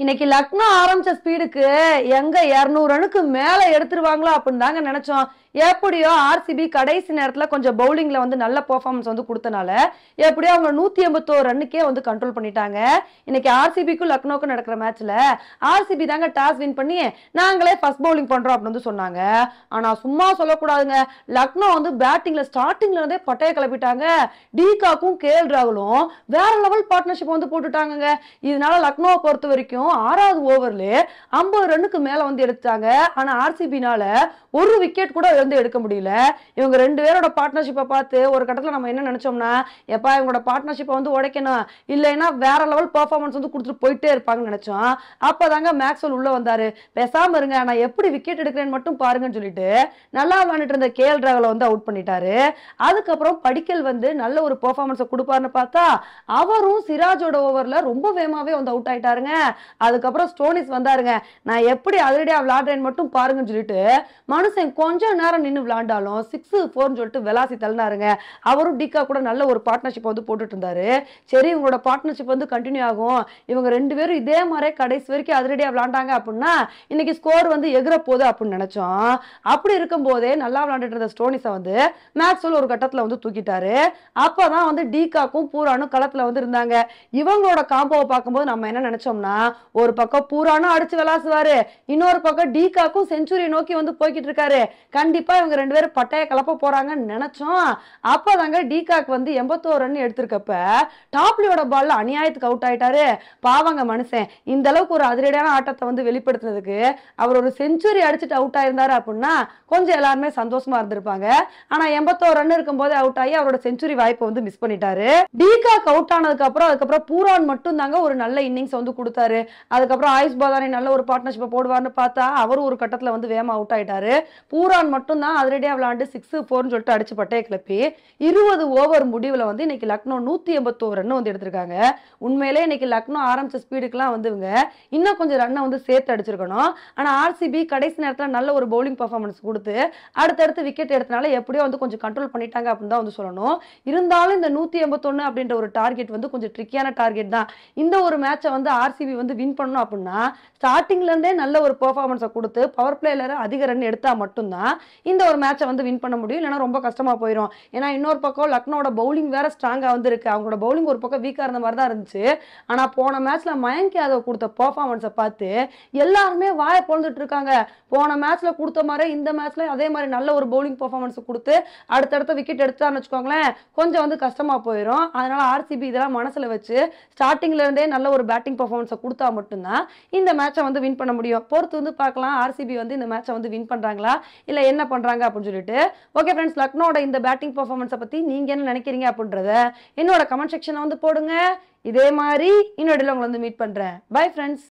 இன்னைக்கு லக்னோ ஆரம்பிச்ச ஸ்பீடுக்கு எங்க இருநூறு ரனுக்கு மேல எடுத்துருவாங்களோ அப்படின்னு தாங்க நினைச்சோம் எப்படியோ ஆர்சிபி கடைசி நேரத்துல கொஞ்சம் பவுலிங்ல வந்து நல்ல பெர்ஃபார்மன்ஸ் வந்து கொடுத்தனால எப்படியோ அவங்க நூத்தி எண்பத்தோரு ரன்னுக்கே வந்து கண்ட்ரோல் பண்ணிட்டாங்க இன்னைக்கு ஆர்சிபிக்கும் லக்னோக்கும் நடக்கிற மேட்ச்ல ஆர்சிபி தாங்க டாஸ் வின் பண்ணி நாங்களே ஃபர்ஸ்ட் பவுலிங் பண்றோம் அப்படின்னு வந்து சொன்னாங்க ஆனா சும்மா சொல்லக்கூடாதுங்க லக்னோ வந்து பேட்டிங்ல ஸ்டார்டிங்ல இருந்தே பட்டைய கிளப்பிட்டாங்க டிகாக்கும் கேஎல் ராகுலும் வேற லெவல் பார்ட்னர்ஷிப் வந்து போட்டுட்டாங்கங்க இதனால லக்னோவை பொறுத்த வரைக்கும் ஆறாவது ஓவர்ல ஐம்பது ரன்னுக்கு மேல வந்து எடுத்தாங்க ஆனா ஆர்சிபினால ஒரு விக்கெட் கூட வந்து எடுக்க முடியல இவங்க ரெண்டு பேரோட பார்ட்னர்ஷிப்பை பார்த்து ஒரு கட்டத்துல நம்ம என்ன நினைச்சோம்னா எப்பா இவங்களோட பார்ட்னர்ஷிப்பை வந்து உடைக்கணும் இல்லைன்னா வேற லெவல் பெர்ஃபார்மன்ஸ் வந்து கொடுத்துட்டு போயிட்டே இருப்பாங்கன்னு நினைச்சோம் அப்பதாங்க மேக்ஸ்வெல் உள்ள வந்தாரு பேசாம இருங்க நான் எப்படி விக்கெட் எடுக்கிறேன்னு மட்டும் பாருங்கன்னு சொல்லிட்டு நல்லா விளையாண்டுட்டு இருந்த கேஎல் ராகுல வந்து அவுட் பண்ணிட்டாரு அதுக்கப்புறம் படிக்கல் வந்து நல்ல ஒரு பெர்ஃபார்மன்ஸை கொடுப்பாருன்னு பார்த்தா அவரும் சிராஜோட ஓவர்ல ரொம்ப வேகமாவே வந்து அவுட் ஆயிட்டாருங்க அதுக்கப்புறம் ஸ்டோனிஸ் வந்தாருங்க நான் எப்படி அதிரடியா விளையாடுறேன்னு மட்டும் பாருங்கன்னு சொல்லிட்டு மனுஷன் கொஞ்ச நேரம் நின்று விளையாண்டாலும் சிக்ஸ் ஃபோர்னு சொல்லிட்டு வெலாசி தள்ளினாருங்க அவரும் டிகா கூட நல்ல ஒரு பார்ட்னர்ஷிப் வந்து போட்டுட்டு இருந்தாரு சரி இவங்களோட பார்ட்னர்ஷிப் வந்து கண்டினியூ ஆகும் இவங்க ரெண்டு பேரும் இதே மாதிரி கடைசி வரைக்கும் அதிரடியா விளையாண்டாங்க அப்படின்னா இன்னைக்கு ஸ்கோர் வந்து எகிற போகுது அப்படின்னு நினைச்சோம் அப்படி இருக்கும்போதே நல்லா விளையாண்டுட்டு இருந்த ஸ்டோனிஸை வந்து மேக்ஸ்வெல் ஒரு கட்டத்துல வந்து தூக்கிட்டாரு அப்பதான் வந்து டிகாக்கும் பூரானும் களத்துல வந்து இருந்தாங்க இவங்களோட காம்போவை பார்க்கும்போது நம்ம என்ன நினைச்சோம்னா ஒரு பக்கம் பூரானும் அடிச்சு விளாசுவாரு இன்னொரு பக்கம் டிகாக்கும் செஞ்சுரி நோக்கி வந்து போய்கிட்டு இருக்காரு கண்டிப்பா இவங்க ரெண்டு பேரும் பட்டைய கலப்ப போறாங்கன்னு நினைச்சோம் அப்பதாங்க டிகாக் வந்து எண்பத்தோரு ரன் எடுத்திருக்கப்ப டாப்லியோட பால்ல அநியாயத்துக்கு அவுட் ஆயிட்டாரு பாவங்க மனுஷன் இந்த அளவுக்கு ஒரு அதிரடியான ஆட்டத்தை வந்து வெளிப்படுத்துனதுக்கு அவர் ஒரு செஞ்சுரி அடிச்சுட்டு அவுட் ஆயிருந்தாரு அப்படின்னா கொஞ்சம் எல்லாருமே சந்தோஷமா இருந்திருப்பாங்க ஆனா எண்பத்தோரு ரன் இருக்கும்போது அவுட் ஆகி அவரோட செஞ்சுரி வாய்ப்பை வந்து மிஸ் பண்ணிட்டாரு டிகாக் அவுட் ஆனதுக்கு அப்புறம் அதுக்கப்புறம் பூரான் மட்டும் தாங்க ஒரு நல்ல இன்னிங்ஸ் வந்து கொடுத்தாரு அதுக்கப்புறம் ஆயுஷ் பாதானி நல்ல ஒரு பார்ட்னர்ஷிப்பை போடுவார்னு பார்த்தா அவரும் ஒரு கட்டத்துல வந்து வேகமா அவுட் ஆயிட்டாரு பூரான் மட்டும் தான் அதிரடியா விளையாண்டு சிக்ஸ் ஃபோர்னு சொல்லிட்டு அடிச்சு பட்டையை கிளப்பி இருபது ஓவர் முடிவுல வந்து இன்னைக்கு லக்னோ நூத்தி எண்பத்தோரு ரன் வந்து எடுத்திருக்காங்க உண்மையிலே இன்னைக்கு லக்னோ ஆரம்பிச்ச ஸ்பீடுக்குலாம் வந்து இவங்க இன்னும் கொஞ்சம் ரன்னை வந்து சேர்த்து அடிச்சிருக்கணும் ஆனா ஆர்சிபி கடைசி நேரத்துல நல்ல ஒரு பவுலிங் பர்ஃபார்மன்ஸ் கொடுத்து அடுத்தடுத்து விக்கெட் எடுத்தனால எப்படியோ வந்து கொஞ்சம் கண்ட்ரோல் பண்ணிட்டாங்க அப்படின்னு தான் வந்து சொல்லணும் இருந்தாலும் இந்த நூத்தி எண்பத்தொன்னு அப்படின்ற ஒரு டார்கெட் வந்து கொஞ்சம் ட்ரிக்கியான டார்கெட் தான் இந்த ஒரு மேட்சை வந்து ஆர்சிபி வந்து வின் பண்ணணும் அப்படின்னா ஸ்டார்டிங்ல இருந்தே நல்ல ஒரு பெர்ஃபார்மன்ஸை கொடுத்து பவர் பிளேல அதிக ரன் எடுத்தா மட்டும்தான் இந்த ஒரு மேட்சை வந்து வின் பண்ண முடியும் இல்லைன்னா ரொம்ப கஷ்டமா போயிடும் ஏன்னா இன்னொரு பக்கம் லக்னோட பவுலிங் வேற ஸ்ட்ராங்கா வந்து இருக்கு அவங்களோட பவுலிங் ஒரு பக்கம் வீக்கா இருந்த மாதிரி தான் இருந்துச்சு ஆனா போன மேட்ச்ல மயங்க் யாதவ் கொடுத்த பெர்ஃபார்மன்ஸை பார்த்து எல்லாருமே வாயை பொழுதுட்டு இருக்காங்க போன மேட்ச்ல கொடுத்த மாதிரி இந்த மேட்ச்ல அதே மாதிரி நல்ல ஒரு பவுலிங் பெர்ஃபார்மன்ஸ் கொடுத்து அடுத்தடுத்த விக்கெட் எடுத்தான்னு வச்சுக்கோங்களேன் கொஞ்சம் வந்து கஷ்டமா போயிடும் அதனால ஆர்சிபி இதெல்லாம் மனசுல வச்சு ஸ்டார்டிங்ல இருந்தே நல்ல ஒரு பேட்டிங் பெர்ஃபார்மன்ஸை கொடுத்தா மட்டும்தான் இந்த மேட்சை வந்து வின் பண்ண முடியும் பொறுத்து வந்து பார்க்கலாம் ஆர்சிபி வந்து இந்த மேட்சை வந்து வின் பண்றாங்களா இல்ல என்ன பண்றாங்க அப்படின்னு சொல்லிட்டு ஓகே ஃப்ரெண்ட்ஸ் லக்னோட இந்த பேட்டிங் பெர்ஃபார்மன்ஸை பத்தி நீங்க என்ன நினைக்கிறீங்க அப்படின்றத என்னோட கமெண்ட் செக்ஷன்ல வந்து போடுங்க இதே மாதிரி இன்னொரு உங்களை வந்து மீட் பண்றேன் பை ஃப்ரெண்ட்ஸ்